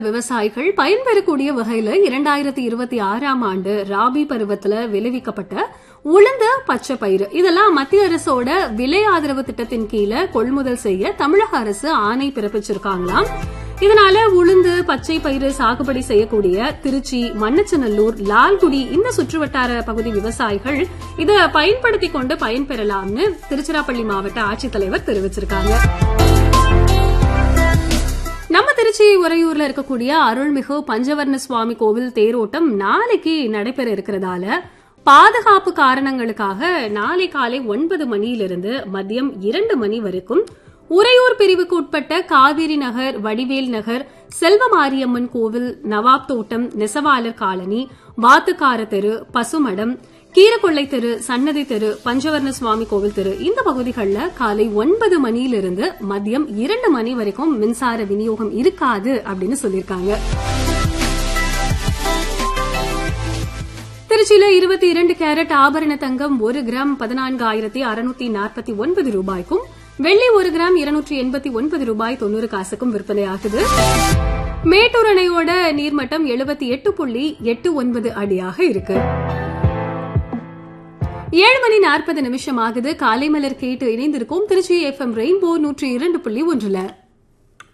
விவசாயிகள் பயன்பெறக்கூடிய வகையில இரண்டாயிரத்தி இருபத்தி ஆறாம் ஆண்டு ராபி பருவத்துல விளைவிக்கப்பட்ட உளுந்து பச்சை பயிறு இதெல்லாம் மத்திய அரசோட விலை ஆதரவு திட்டத்தின் கீழே கொள்முதல் செய்ய தமிழக அரசு ஆணை பிறப்பிச்சிருக்காங்களாம் இதனால உளுந்து பச்சை பயிறு சாகுபடி செய்யக்கூடிய திருச்சி மண்ணச்சநல்லூர் லால்குடி இந்த சுற்றுவட்டார பகுதி விவசாயிகள் இதை பயன்படுத்தி கொண்டு பயன்பெறலாம்னு திருச்சிராப்பள்ளி மாவட்ட ஆட்சித்தலைவர் தெரிவிச்சிருக்காங்க நம்ம திருச்சி உறையூர்ல இருக்கக்கூடிய அருள்மிகு பஞ்சவர்ண சுவாமி கோவில் தேரோட்டம் நாளைக்கு நடைபெற இருக்கிறதால பாதுகாப்பு காரணங்களுக்காக நாளை காலை ஒன்பது மணியிலிருந்து மதியம் இரண்டு மணி வரைக்கும் உறையூர் பிரிவுக்கு உட்பட்ட காவிரி நகர் வடிவேல் நகர் செல்வமாரியம்மன் கோவில் நவாப் தோட்டம் நெசவாளர் காலனி வாத்துக்கார தெரு பசுமடம் கீரக்கொள்ளை தெரு சன்னதி தெரு பஞ்சவர்ண சுவாமி கோவில் தெரு இந்த பகுதிகளில் காலை ஒன்பது மணியிலிருந்து மதியம் இரண்டு மணி வரைக்கும் மின்சார விநியோகம் இருக்காது அப்படின்னு சொல்லியிருக்காங்க திருச்சியில இருபத்தி இரண்டு கேரட் ஆபரண தங்கம் ஒரு கிராம் பதினான்காயிரத்தி அறுநூத்தி நாற்பத்தி ஒன்பது ரூபாய்க்கும் வெள்ளி ஒரு கிராம் இருநூற்றி எண்பத்தி ஒன்பது ரூபாய் தொண்ணூறு காசுக்கும் விற்பனையாகுது மேட்டூர் அணையோட நீர்மட்டம் எழுபத்தி எட்டு புள்ளி எட்டு ஒன்பது அடியாக இருக்கு ஏழு மணி நாற்பது நிமிஷம் ஆகுது காலை மலர் கேட்டு இணைந்திருக்கும் திருச்சி எஃப்எம் ரெயின்போ நூற்றி இரண்டு புள்ளி ஒன்றுல